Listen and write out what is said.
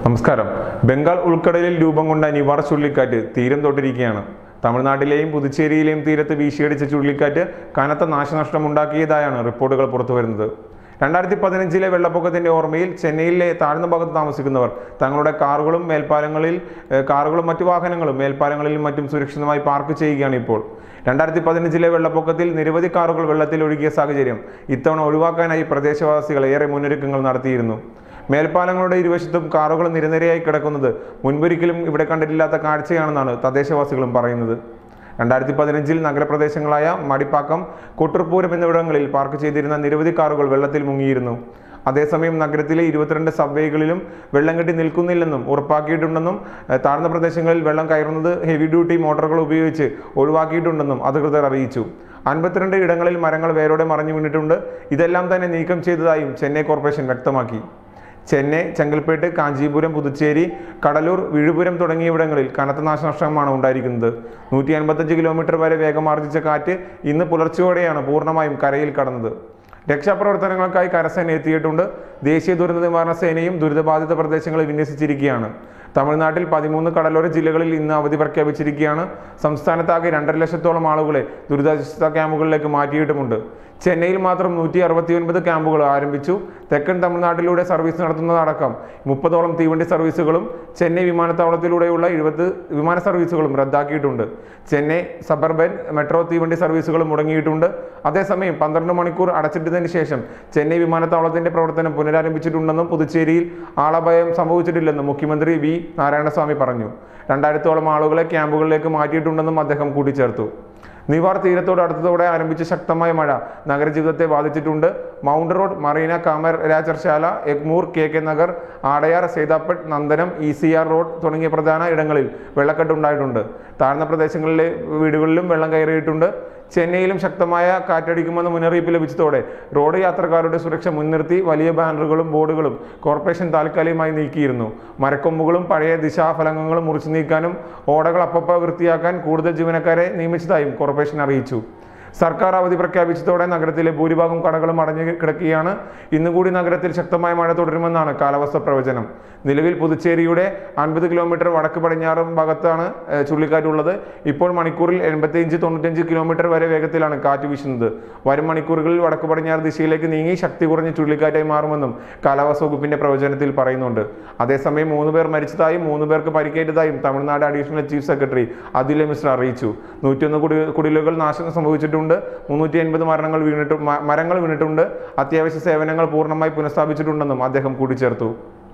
നമസ്കാരം ബംഗാൾ ഉൾക്കടലിൽ രൂപം കൊണ്ട നിവാർ ചുഴലിക്കാറ്റ് തീരം തൊട്ടിരിക്കുകയാണ് തമിഴ്നാട്ടിലെയും പുതുച്ചേരിയിലെയും തീരത്ത് വീശിയടിച്ച ചുഴലിക്കാറ്റ് കനത്ത നാശനഷ്ടം ഉണ്ടാക്കിയതായാണ് റിപ്പോർട്ടുകൾ പുറത്തുവരുന്നത് രണ്ടായിരത്തി പതിനഞ്ചിലെ വെള്ളപ്പൊക്കത്തിന്റെ ഓർമ്മയിൽ ചെന്നൈയിലെ താഴ്ന്ന ഭാഗത്ത് താമസിക്കുന്നവർ തങ്ങളുടെ കാറുകളും മേൽപ്പാലങ്ങളിൽ ഏഹ്, കാറുകളും മറ്റു വാഹനങ്ങളും മേൽപ്പാലങ്ങളിലും മറ്റും സുരക്ഷിതമായി പാർക്ക് ചെയ്യുകയാണ് ഇപ്പോൾ രണ്ടായിരത്തി പതിനഞ്ചിലെ വെള്ളപ്പൊക്കത്തിൽ നിരവധി കാറുകൾ വെള്ളത്തിൽ ഒഴുകിയ സാഹചര്യം ഇത്തവണ ഒഴിവാക്കാനായി പ്രദേശവാസികൾ ഏറെ മുന്നൊരുക്കങ്ങൾ നടത്തിയിരുന്നു മേൽപ്പാലങ്ങളുടെ ഇരുവശത്തും കാറുകൾ നിരനിരയായി കിടക്കുന്നത് മുൻപൊരിക്കലും ഇവിടെ കണ്ടിട്ടില്ലാത്ത കാഴ്ചയാണെന്നാണ് തദ്ദേശവാസികളും പറയുന്നത് രണ്ടായിരത്തി പതിനഞ്ചിൽ നഗരപ്രദേശങ്ങളായ മടിപ്പാക്കം കൊട്ടർപൂരം എന്നിവിടങ്ങളിൽ പാർക്ക് ചെയ്തിരുന്ന നിരവധി കാറുകൾ വെള്ളത്തിൽ മുങ്ങിയിരുന്നു അതേസമയം നഗരത്തിലെ ഇരുപത്തിരണ്ട് സബ്വേകളിലും വെള്ളം കെട്ടി നിൽക്കുന്നില്ലെന്നും ഉറപ്പാക്കിയിട്ടുണ്ടെന്നും ഏഹ്, താഴ്ന്ന പ്രദേശങ്ങളിൽ വെള്ളം കയറുന്നത് ഹെവി ഡ്യൂട്ടി മോട്ടോറുകൾ ഉപയോഗിച്ച് ഒഴിവാക്കിയിട്ടുണ്ടെന്നും അധികൃതർ അറിയിച്ചു അൻപത്തിരണ്ട് ഇടങ്ങളിൽ മരങ്ങൾ വേരോടെ മറിഞ്ഞു വീണിട്ടുണ്ട് ഇതെല്ലാം തന്നെ നീക്കം ചെയ്തതായും ചെന്നൈ കോർപ്പറേഷൻ വ്യക്തമാക്കി ചെന്നൈ ചെങ്കൽപ്പേട്ട് കാഞ്ചീപുരം പുതുച്ചേരി കടലൂർ വിഴുപുരം തുടങ്ങിയിവിടങ്ങളിൽ കനത്ത നാശനഷ്ടമാണ് ഉണ്ടായിരിക്കുന്നത് നൂറ്റി അൻപത്തഞ്ച് കിലോമീറ്റർ വരെ വേഗമാർജിച്ച കാറ്റ് ഇന്ന് പുലർച്ചെയോടെയാണ് പൂർണ്ണമായും കരയിൽ കടന്നത് രക്ഷാപ്രവർത്തനങ്ങൾക്കായി കരസേന എത്തിയിട്ടുണ്ട് ദേശീയ ദുരന്ത നിവാരണ സേനയും ദുരിതബാധിത പ്രദേശങ്ങളിൽ വിന്യസിച്ചിരിക്കുകയാണ് തമിഴ്നാട്ടിൽ പതിമൂന്ന് കടലോര ജില്ലകളിൽ ഇന്ന് അവധി പ്രഖ്യാപിച്ചിരിക്കുകയാണ് സംസ്ഥാനത്താകെ രണ്ടര ലക്ഷത്തോളം ആളുകളെ ദുരിതാശ്വാസ ക്യാമ്പുകളിലേക്ക് മാറ്റിയിട്ടുമുണ്ട് ചെന്നൈയിൽ മാത്രം നൂറ്റി അറുപത്തി ഒൻപത് ക്യാമ്പുകൾ ആരംഭിച്ചു തെക്കൻ തമിഴ്നാട്ടിലൂടെ സർവീസ് നടത്തുന്നതടക്കം മുപ്പതോളം തീവണ്ടി സർവീസുകളും ചെന്നൈ വിമാനത്താവളത്തിലൂടെയുള്ള എഴുപത് വിമാന സർവീസുകളും റദ്ദാക്കിയിട്ടുണ്ട് ചെന്നൈ സബർബൻ മെട്രോ തീവണ്ടി സർവീസുകളും മുടങ്ങിയിട്ടുണ്ട് അതേസമയം പന്ത്രണ്ട് മണിക്കൂർ അടച്ചിട്ടതിന് ശേഷം ചെന്നൈ വിമാനത്താവളത്തിന്റെ പ്രവർത്തനം പുനരാരംഭിച്ചിട്ടുണ്ടെന്നും പുതുച്ചേരിയിൽ ആളഭയം സംഭവിച്ചിട്ടില്ലെന്നും മുഖ്യമന്ത്രി വി നാരായണസ്വാമി പറഞ്ഞു രണ്ടായിരത്തോളം ആളുകളെ ക്യാമ്പുകളിലേക്ക് മാറ്റിയിട്ടുണ്ടെന്നും അദ്ദേഹം കൂട്ടിച്ചേർത്തു നിവാർ തീരത്തോട് അടുത്തതോടെ ആരംഭിച്ച ശക്തമായ മഴ നഗരജീവിതത്തെ ബാധിച്ചിട്ടുണ്ട് മൗണ്ട് റോഡ് മറീന കാമർ രാജർശാല Egmore K K Nagar Adyar Saidapet Nandanam E C R road തുടങ്ങിയ പ്രധാന ഇടങ്ങളിൽ വെള്ളക്കെട്ടുണ്ടായിട്ടുണ്ട് താഴ്ന്ന പ്രദേശങ്ങളിലെ വീടുകളിലും വെള്ളം കയറിയിട്ടുണ്ട് ചെന്നൈയിലും ശക്തമായ കാറ്റടിക്കുമെന്ന് മുന്നറിയിപ്പ് ലഭിച്ചതോടെ റോഡ് യാത്രക്കാരുടെ സുരക്ഷ മുൻനിർത്തി വലിയ ബാനറുകളും ബോർഡുകളും കോർപ്പറേഷൻ താൽക്കാലികമായി നീക്കിയിരുന്നു മരക്കൊമ്പുകളും പഴയ ദിശാഫലകങ്ങളും മുറിച്ചു നീക്കാനും ഓടകൾ അപ്പപ്പ വൃത്തിയാക്കാൻ കൂടുതൽ ജീവനക്കാരെ നിയമിച്ചതായും കോർപ്പറേഷൻ അറിയിച്ചു സർക്കാർ അവധി പ്രഖ്യാപിച്ചതോടെ നഗരത്തിലെ ഭൂരിഭാഗം കടകളും അടഞ്ഞു കിടക്കുകയാണ് ഇന്ന് കൂടി നഗരത്തിൽ ശക്തമായ മഴ തുടരുമെന്നാണ് കാലാവസ്ഥ പ്രവചനം നിലവിൽ പുതുച്ചേരിയുടെ അൻപത് കിലോമീറ്റർ വടക്ക് പടിഞ്ഞാറും ഭാഗത്താണ് ഏഹ്, ചുഴലിക്കാറ്റുള്ളത് ഇപ്പോൾ മണിക്കൂറിൽ എൺപത്തിയഞ്ച് തൊണ്ണൂറ്റഞ്ച് കിലോമീറ്റർ വരെ വേഗത്തിലാണ് കാറ്റ് വീശുന്നത് വരും മണിക്കൂറുകളിൽ വടക്ക് പടിഞ്ഞാറ് ദിശയിലേക്ക് നീങ്ങി ശക്തി കുറഞ്ഞ ചുഴലിക്കാറ്റായി മാറുമെന്നും കാലാവസ്ഥ വകുപ്പിന്റെ പ്രവചനത്തിൽ പറയുന്നുണ്ട് അതേസമയം മൂന്ന് പേർ മരിച്ചതായും മൂന്ന് പേർക്ക് പരിക്കേറ്റതായും Tamil Nadu additional chief secretary Atulya Mishra അറിയിച്ചു നൂറ്റിയൊന്ന് കുടി കുടിലുകൾ നാശം സംഭവിച്ചിട്ടുണ്ട് മുന്നൂറ്റി എൺപത് മരണങ്ങൾ വീണിട്ട് മ- മരങ്ങൾ വീണിട്ടുണ്ട് അത്യാവശ്യ സേവനങ്ങൾ പൂർണ്ണമായി പുനഃസ്ഥാപിച്ചിട്ടുണ്ടെന്നും അദ്ദേഹം കൂട്ടിച്ചേർത്തു